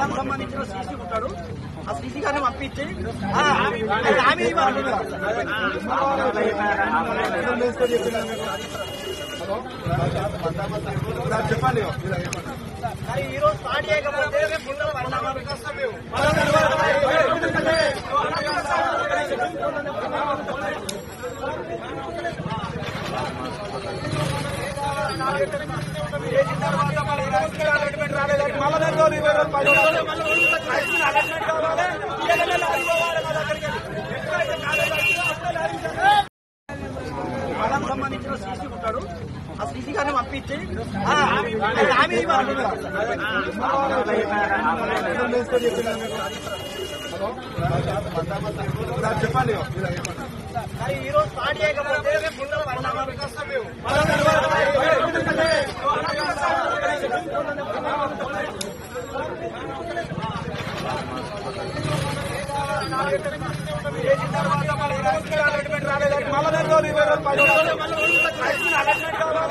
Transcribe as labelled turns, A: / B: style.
A: వాళ్ళకి సంబంధించిన సీసీ ఉంటాడు ఆ సీసీ గారిని పంపించి ఆ, అది హామీ ఇవ్వాలి
B: చెప్పండి
A: మరి ఈ రోజు స్టార్ట్ చేయకపోతే రేపు ముందర పరిణామాలు కష్టం మేము. చేసిన తర్వాత మళ్ళీ ఈ రోజుకి అలాట్మెంట్ రాలేదని మళ్ళీ నెల రోజులు ఇరవై రోజులు పది రోజులు మళ్ళీ రోజులు కలిసి అలాట్మెంట్ కావాలి ఇళ్ళనే లారీ పోవాలి మా దగ్గరికి ఎప్పుడైతే కాలేజ్ వచ్చిందో అప్పుడే లారీ చేయాలి. వాళ్ళకి సంబంధించిన సీసీ ఉంటాడు ఆ సీసీ గారిని పంపించి ఆ, అది హామీ ఇవ్వాలి
B: చెప్పండి
A: మరి ఈ రోజు స్టార్ట్ చేయకపోతే రేపు ముందర పరిణామాలు కష్టం మేము. చేసిన తర్వాత మళ్ళీ ఈ రోజుకి అలాట్మెంట్ రాలేదని మళ్ళీ నెల రోజులు ఇరవై రోజులు పది రోజులు మళ్ళీ రోజులు కలిసి అలాట్మెంట్ కావాలి